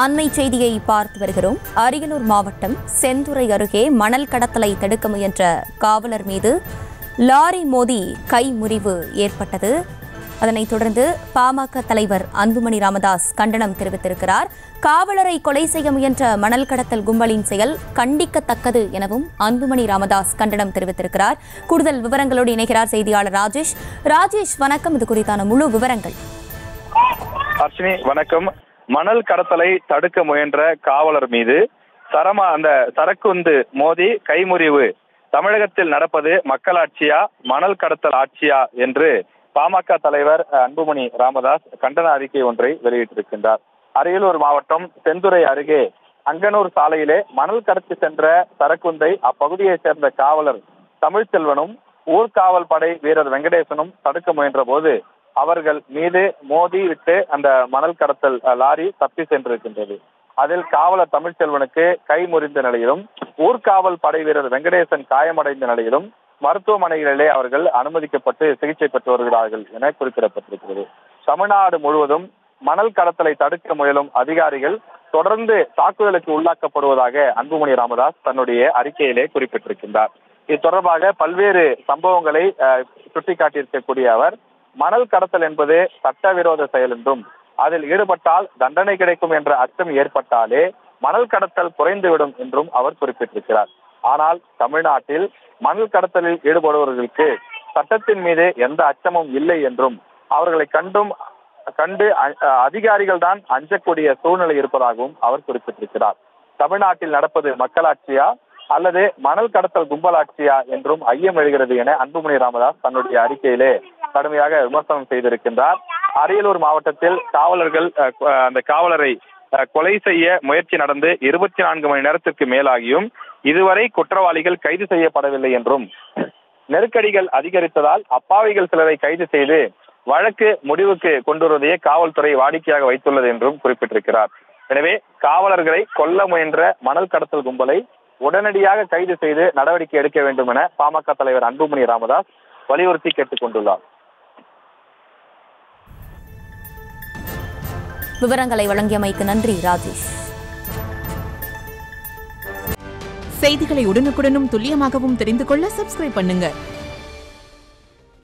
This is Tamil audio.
அண்மை செய்தியை பார்த்து வருகிறோம் அரியலூர் மாவட்டம் செந்துறை அருகே மணல் கடத்தலை தடுக்க முயன்ற காவலர் மீது லாரி மோதி கை முறிவு ஏற்பட்டது அதனைத் தொடர்ந்து பாமக தலைவர் அன்புமணி ராமதாஸ் கண்டனம் தெரிவித்திருக்கிறார் காவலரை கொலை செய்ய முயன்ற மணல் கடத்தல் கும்பலின் செயல் கண்டிக்கத்தக்கது எனவும் அன்புமணி ராமதாஸ் கண்டனம் தெரிவித்திருக்கிறார் கூடுதல் விவரங்களோடு இணைகிறார் செய்தியாளர் ராஜேஷ் ராஜேஷ் வணக்கம் இது குறித்தான முழு விவரங்கள் அர்ச்சினி வணக்கம் மணல் கடத்தலை தடுக்க முயன்ற காவலர் மீது சரமா அந்த சரக்குந்து மோதி கைமுறிவு தமிழகத்தில் நடப்பது மக்களாட்சியா மணல் கடத்தல் ஆட்சியா என்று பாமக தலைவர் அன்புமணி ராமதாஸ் கண்டன அறிக்கை ஒன்றை வெளியிட்டிருக்கின்றார் அரியலூர் மாவட்டம் செந்துறை அருகே அங்கனூர் சாலையிலே மணல் கடத்தி சென்ற சரக்குந்தை அப்பகுதியைச் சேர்ந்த காவலர் தமிழ்ச்செல்வனும் ஊர்காவல் படை வீரர் வெங்கடேசனும் தடுக்க முயன்ற போது அவர்கள் மீது மோதி விட்டு அந்த மணல் கடத்தல் அஹ், லாரி தப்பி சென்றிருக்கின்றது அதில் காவலர் தமிழ்ச்செல்வனுக்கு கை முறிந்த நிலையிலும் ஊர்காவல் படை வீரர் வெங்கடேசன் காயமடைந்த நிலையிலும் மருத்துவமனைகளிலே அவர்கள் அனுமதிக்கப்பட்டு சிகிச்சை பெற்று வருகிறார்கள் என குறிப்பிடப்பட்டிருக்கிறது தமிழ்நாடு முழுவதும் மணல் கடத்தலை தடுக்க முயலும் அதிகாரிகள் தொடர்ந்து தாக்குதலுக்கு உள்ளாக்கப்படுவதாக அன்புமணி ராமதாஸ் தன்னுடைய அறிக்கையிலே குறிப்பிட்டிருக்கின்றார் இது தொடர்பாக பல்வேறு சம்பவங்களை அஹ், சுட்டிக்காட்டியிருக்கக்கூடிய அவர் மணல் கடத்தல் என்பது சட்டவிரோத செயல் என்றும் அதில் ஈடுபட்டால் தண்டனை கிடைக்கும் என்ற அச்சம் ஏற்பட்டாலே மணல் கடத்தல் குறைந்துவிடும் என்றும் அவர் குறிப்பிட்டிருக்கிறார் ஆனால் தமிழ்நாட்டில் மணல் கடத்தலில் ஈடுபடுபவர்களுக்கு சட்டத்தின் மீது எந்த அச்சமும் இல்லை என்றும் அவர்களை கண்டும் கண்டு அ- அதிகாரிகள் தான் அஞ்சக்கூடிய சூழ்நிலை இருப்பதாகவும் அவர் குறிப்பிட்டிருக்கிறார் தமிழ்நாட்டில் நடப்பது மக்களாட்சியா அல்லது மணல் கடத்தல் கும்பலாட்சியா என்றும் ஐயம் எழுகிறது என அன்புமணி ராமதாஸ் தன்னுடைய அறிக்கையிலே கடுமையாக விமர்சனம் செய்திருக்கின்றார் அரியலூர் மாவட்டத்தில் காவலர்கள் அஹ், கொ- அந்த காவலரை அஹ், கொலை செய்ய முயற்சி நடந்து இருபத்தி நான்கு மணி நேரத்திற்கு மேலாகியும் இதுவரை குற்றவாளிகள் கைது செய்யப்படவில்லை என்றும் நெருக்கடிகள் அதிகரித்ததால் அப்பாவிகள் சிலரை கைது செய்து வழக்கு முடிவுக்கு கொண்டு வருவதையே காவல்துறை வாடிக்கையாக வைத்துள்ளது என்றும் குறிப்பிட்டிருக்கிறார் எனவே காவலர்களை கொல்ல முயன்ற மணல் கடத்தல் கும்பலை உடனடியாக கைது செய்து நடவடிக்கை எடுக்க வேண்டும் என பாமக தலைவர் அன்புமணி ராமதாஸ் வலியுறுத்தி கேட்டுக் கொண்டுள்ளார் விவரங்களை வழங்கியமைக்கு நன்றி ராஜேஷ் செய்திகளை உடனுக்குடனும் துல்லியமாகவும் தெரிந்து கொள்ள சப்ஸ்கிரைப் பண்ணுங்க